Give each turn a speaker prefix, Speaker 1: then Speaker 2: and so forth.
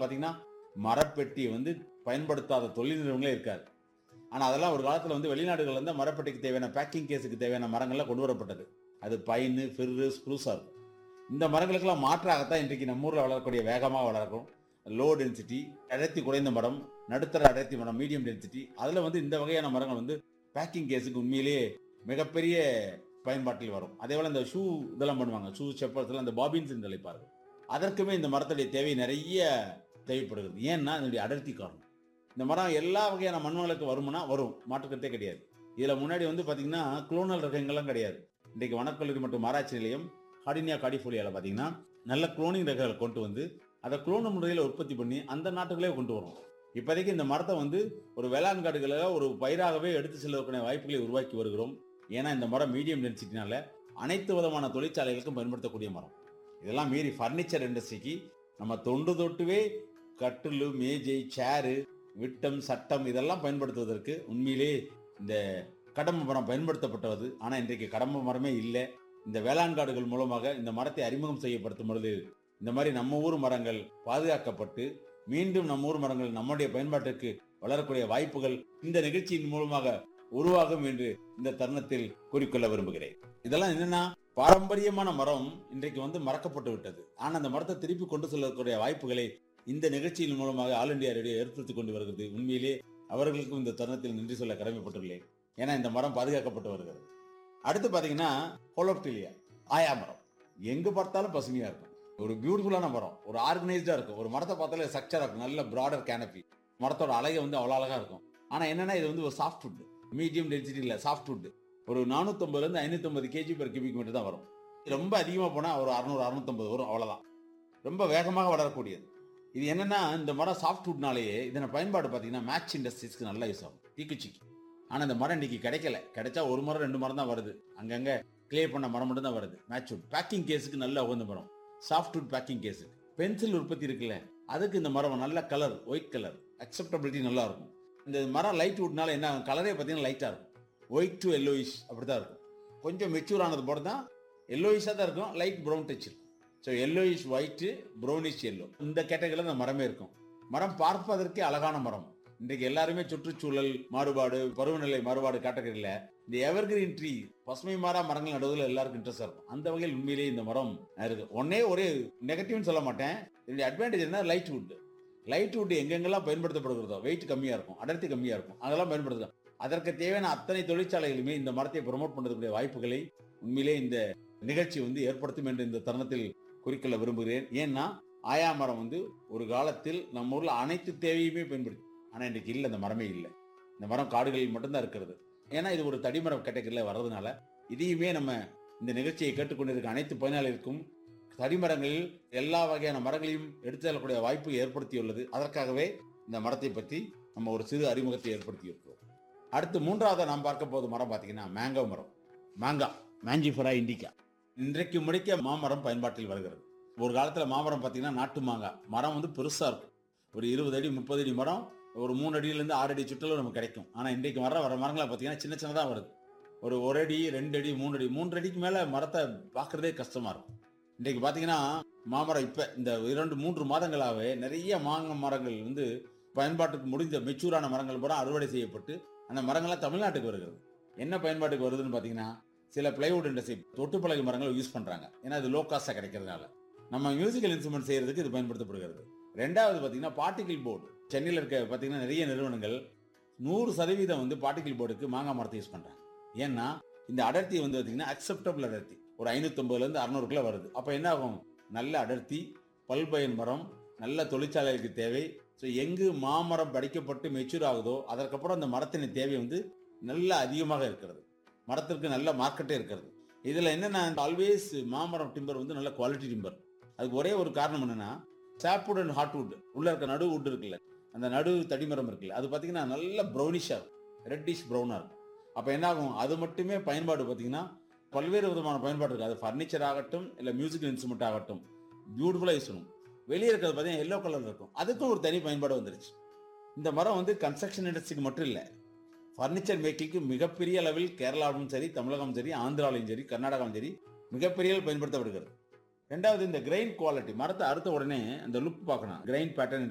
Speaker 1: பார்த்தீங்கன்னா மரப்பெட்டி வந்து பயன்படுத்தாத தொழில் நிறுவனங்களே இருக்காது ஆனால் அதெல்லாம் ஒரு காலத்தில் வந்து வெளிநாடுகள்ல இருந்து மரப்பெட்டிக்கு தேவையான பேக்கிங் கேஸுக்கு தேவையான மரங்கள்லாம் கொண்டு வரப்பட்டது அது பைனு ஃபிர்ரு ஸ்ப்ரூஸாக இருக்கும் இந்த மரங்களுக்கெல்லாம் மாற்றாகத்தான் இன்றைக்கு நம்ம ஊரில் வளரக்கூடிய வேகமாக வளர்க்கும் லோ டென்சிட்டி அடர்த்தி குறைந்த மரம் நடுத்தர அடர்த்தி மரம் மீடியம் டென்சிட்டி அதில் வந்து இந்த வகையான மரங்கள் வந்து பேக்கிங் கேஸுக்கு உண்மையிலேயே மிகப்பெரிய பயன்பாட்டில் வரும் அதே போல் இந்த ஷூ இதெல்லாம் பண்ணுவாங்க ஷூ செப்பல்ஸ்லாம் இந்த பாபின்ஸ் என்று அழைப்பார்கள் அதற்குமே இந்த மரத்துடைய தேவை நிறைய தேவைப்படுகிறது ஏன்னா இதனுடைய அடர்த்தி காரணம் இந்த மரம் எல்லா வகையான மண்வளங்களுக்கு வருமுன்னா வரும் மாற்றுக்கத்தே கிடையாது இதில் முன்னாடி வந்து பார்த்தீங்கன்னா குளோனல் ரகங்கள்லாம் கிடையாது இன்றைக்கு வனக்கல்லூரி மற்றும் ஆராய்ச்சி நிலையம் ஹார்டினியா காடிஃபோலியாவில் பார்த்தீங்கன்னா நல்ல குளோனிங் ரகங்களை கொண்டு வந்து அதை குளோன முறையில் உற்பத்தி பண்ணி அந்த நாட்டுகளே கொண்டு வரும் இப்போதைக்கு இந்த மரத்தை வந்து ஒரு வேளாண் காடுகளில் ஒரு பயிராகவே எடுத்து செல்லக்கூடிய வாய்ப்புகளை உருவாக்கி வருகிறோம் ஏன்னா இந்த மரம் மீடியம் டென்சிட்டினால அனைத்து விதமான தொழிற்சாலைகளுக்கும் பயன்படுத்தக்கூடிய மரம் இதெல்லாம் மீறி ஃபர்னிச்சர் இண்டஸ்ட்ரிக்கு நம்ம தொண்டு தொட்டுவே கட்டிலு மேஜை சேரு விட்டம் சட்டம் இதெல்லாம் பயன்படுத்துவதற்கு உண்மையிலே இந்த கடம்ப மரம் பயன்படுத்தப்பட்டது ஆனால் இன்றைக்கு கடம்ப மரமே இல்லை இந்த வேளாண் காடுகள் மூலமாக இந்த மரத்தை அறிமுகம் செய்யப்படுத்தும் பொழுது இந்த மாதிரி நம்ம ஊர் மரங்கள் பாதுகாக்கப்பட்டு மீண்டும் நம்ம ஊர் மரங்கள் நம்முடைய பயன்பாட்டிற்கு வளரக்கூடிய வாய்ப்புகள் இந்த நிகழ்ச்சியின் மூலமாக உருவாகும் என்று இந்த தருணத்தில் கூறிக்கொள்ள விரும்புகிறேன் இதெல்லாம் என்னன்னா பாரம்பரியமான மரம் இன்றைக்கு வந்து மறக்கப்பட்டு விட்டது ஆனால் அந்த மரத்தை திருப்பி கொண்டு செல்லக்கூடிய வாய்ப்புகளை இந்த நிகழ்ச்சியின் மூலமாக ஆல் இண்டியா ரேடியோ ஏற்படுத்தி கொண்டு வருகிறது உண்மையிலே அவர்களுக்கும் இந்த தருணத்தில் நன்றி சொல்ல கடமைப்பட்டுள்ளேன் ஏன்னா இந்த மரம் பாதுகாக்கப்பட்டு வருகிறது அடுத்து பார்த்தீங்கன்னா ஹோலோப்டிலியா ஆயா மரம் எங்க பார்த்தாலும் பசுமையா இருக்கும் ஒரு பியூட்டிஃபுல்லான மரம் ஒரு ஆர்கனைஸ்டா இருக்கும் ஒரு மரத்தை பார்த்தாலே ஸ்ட்ரக்சரா இருக்கும் நல்ல ப்ராடர் கேனப்பி மரத்தோட அழகை வந்து அவ்வளோ அழகா இருக்கும் ஆனா என்னன்னா இது வந்து ஒரு சாஃப்ட் வுட் மீடியம் டென்சிட்டி இல்லை சாஃப்ட் வுட் ஒரு நானூத்தொம்பதுலேருந்து ஐநூத்தொம்பது கேஜி பெர் கியூபிக் மீட்டர் தான் வரும் ரொம்ப அதிகமாக போனால் ஒரு அறுநூறு அறுநூத்தொம்பது வரும் அவ்வளோதான் ரொம்ப வேகமாக வளரக்கூடியது இது என்னன்னா இந்த மரம் சாஃப்ட் வுட்னாலேயே இதனை பயன்பாடு பார்த்தீங்கன்னா மேட்ச் இண்டஸ்ட்ரீஸ்க்கு நல்லா யூஸ் ஆகும் தீக்குச்சிக்கு ஆனால் இந்த மரம் இன்னைக்கு கிடைக்கல கிடைச்சா ஒரு மரம் ரெண்டு மரம் தான் வருது அங்கங்கே கிளியர் பண்ண மரம் மட்டும் தான் வருது மேட்ச் வுட் பேக்கிங் கேஸுக்கு நல்ல உகந்த மரம் சாஃப்ட் வுட் பேக்கிங் கேஸுக்கு பென்சில் உற்பத்தி இருக்குல்ல அதுக்கு இந்த மரம் நல்ல கலர் ஒயிட் கலர் அக்செப்டபிலிட்டி நல்லா இருக்கும் இந்த மரம் லைட் வுட்னால என்ன கலரே பார்த்தீங்கன்னா லைட்டாக இருக்கும் ஒயிட் டு எல்லோயிஷ் அப்படி தான் இருக்கும் கொஞ்சம் மெச்சூர் ஆனது போல தான் எல்லோயிஷாக தான் இருக்கும் லைட் ப்ரௌன் டச் இருக்கும் so yellowish white brownish yellow இந்த கேட்டகரியில் இந்த மரமே இருக்கும் மரம் பார்ப்பதற்கே அழகான மரம் இன்றைக்கு எல்லாருமே சுற்றுச்சூழல் மாறுபாடு பருவநிலை மாறுபாடு கேட்டகரியில் இந்த எவர்கிரீன் ட்ரீ பசுமை மாறா மரங்கள் நடுவில் எல்லாருக்கும் இன்ட்ரெஸ்ட் இருக்கும் அந்த வகையில் உண்மையிலேயே இந்த மரம் இருக்கு ஒன்னே ஒரு நெகட்டிவ்னு சொல்ல மாட்டேன் இதனுடைய அட்வான்டேஜ் என்ன லைட் வுட் லைட் வுட் எங்கெங்கெல்லாம் பயன்படுத்தப்படுகிறதோ வெயிட் கம்மியாக இருக்கும் அடர்த்தி கம்மியாக இருக்கும் அதெல்லாம் பயன்படுத்தலாம் அதற்கு தேவையான அத்தனை தொழிற்சாலைகளுமே இந்த மரத்தை ப்ரொமோட் பண்ணுறதுக்குரிய வாய்ப்புகளை உண்மையிலே இந்த நிகழ்ச்சி வந்து ஏற்படுத்தும் என்று இந்த தருணத்தில் குறிக்கொள்ள விரும்புகிறேன் ஏன்னா ஆயா மரம் வந்து ஒரு காலத்தில் நம்ம ஊர்ல அனைத்து தேவையுமே பயன்படுத்தி ஆனா இன்றைக்கு இல்லை இந்த மரமே இல்லை இந்த மரம் காடுகளில் மட்டும்தான் இருக்கிறது ஏன்னா இது ஒரு தடிமரம் கேட்டகரியில் வர்றதுனால இதையுமே நம்ம இந்த நிகழ்ச்சியை கேட்டுக்கொண்டிருக்க அனைத்து பயனாளிகளுக்கும் தடிமரங்களில் எல்லா வகையான மரங்களையும் எடுத்து செல்லக்கூடிய வாய்ப்பு ஏற்படுத்தியுள்ளது அதற்காகவே இந்த மரத்தை பற்றி நம்ம ஒரு சிறு அறிமுகத்தை ஏற்படுத்தி இருக்கிறோம் அடுத்து மூன்றாவது நாம் பார்க்க போது மரம் பார்த்தீங்கன்னா மேங்கோ மரம் மாங்கா மேஞ்சிஃபரா இண்டிகா இன்றைக்கு முடிக்க மாமரம் பயன்பாட்டில் வருகிறது ஒரு காலத்தில் மாமரம் பார்த்தீங்கன்னா நாட்டு மாங்காய் மரம் வந்து பெருசாக இருக்கும் ஒரு இருபது அடி முப்பது அடி மரம் ஒரு மூணு அடியிலேருந்து ஆறு அடி சுற்றலும் நமக்கு கிடைக்கும் ஆனால் இன்றைக்கு வர வர மரங்களை பார்த்தீங்கன்னா சின்ன சின்னதாக வருது ஒரு ஒரு அடி ரெண்டு அடி மூணு அடி மூன்று அடிக்கு மேலே மரத்தை பார்க்குறதே கஷ்டமாக இருக்கும் இன்றைக்கு பார்த்தீங்கன்னா மாமரம் இப்போ இந்த இரண்டு மூன்று மாதங்களாகவே நிறைய மாங்க மரங்கள் வந்து பயன்பாட்டுக்கு முடிந்த மெச்சூரான மரங்கள் பூரா அறுவடை செய்யப்பட்டு அந்த மரங்கள்லாம் தமிழ்நாட்டுக்கு வருகிறது என்ன பயன்பாட்டுக்கு வருதுன்னு பார்த்தீங்கன்னா சில பிளைவுட் இண்டஸ்ட்ரி தொட்டுப்பழகு மரங்களை யூஸ் பண்ணுறாங்க ஏன்னா அது லோ காஸ்ட்டாக கிடைக்கிறதுனால நம்ம மியூசிக்கல் இன்ஸ்ட்ருமெண்ட் செய்யறதுக்கு இது பயன்படுத்தப்படுகிறது ரெண்டாவது பார்த்தீங்கன்னா பார்ட்டிகிள் போர்டு சென்னையில் இருக்க பார்த்தீங்கன்னா நிறைய நிறுவனங்கள் நூறு சதவீதம் வந்து பார்ட்டிகிள் போர்டுக்கு மாங்காய் மரத்தை யூஸ் பண்ணுறாங்க ஏன்னா இந்த அடர்த்தி வந்து பார்த்தீங்கன்னா அக்செப்டபிள் அடர்த்தி ஒரு ஐநூற்றம்பதுலேருந்து அறநூறுக்குள்ள வருது அப்போ என்ன ஆகும் நல்ல அடர்த்தி பல்பயன் மரம் நல்ல தொழிற்சாலைக்கு தேவை ஸோ எங்கு மாமரம் படிக்கப்பட்டு மெச்சூர் ஆகுதோ அதற்கப்புறம் அந்த மரத்தின் தேவை வந்து நல்ல அதிகமாக இருக்கிறது மரத்திற்கு நல்ல மார்க்கெட்டே இருக்கிறது இதில் என்னென்ன ஆல்வேஸ் மாமரம் டிம்பர் வந்து நல்ல குவாலிட்டி டிம்பர் அதுக்கு ஒரே ஒரு காரணம் என்னன்னா சாப்வுட் அண்ட் ஹார்ட்வுட் உள்ள இருக்க நடு வுட் இருக்குல்ல அந்த நடு தடிமரம் இருக்குல்ல அது பார்த்தீங்கன்னா நல்ல ப்ரௌனிஷாக இருக்கும் ரெட்டிஷ் ப்ரௌனாக இருக்கும் அப்போ என்ன ஆகும் அது மட்டுமே பயன்பாடு பார்த்தீங்கன்னா பல்வேறு விதமான பயன்பாடு இருக்குது அது ஃபர்னிச்சர் ஆகட்டும் இல்லை மியூசிக்கல் இன்ஸ்ட்ருமெண்ட் ஆகட்டும் பியூட்டிஃபுல்லாக யூஸ் பண்ணும் வெளியே இருக்கிறது பார்த்தீங்கன்னா எல்லோ கலர் இருக்கும் அதுக்கும் ஒரு தனி பயன்பாடு வந்துருச்சு இந்த மரம் வந்து கன்ஸ்ட்ரக்ஷன் இண்டஸ்ட்ரிக்கு மட்டும் இல்லை ஃபர்னிச்சர் மேக்கிங்க்கு மிகப்பெரிய அளவில் கேரளாவும் சரி தமிழகம் சரி ஆந்திராவிலும் சரி கர்நாடகாவும் சரி மிகப்பெரிய அளவில் பயன்படுத்தப்படுகிறது ரெண்டாவது இந்த கிரைன் குவாலிட்டி மரத்தை அறுத்த உடனே அந்த லுக் பார்க்கணும் கிரைன் பேட்டர்ன்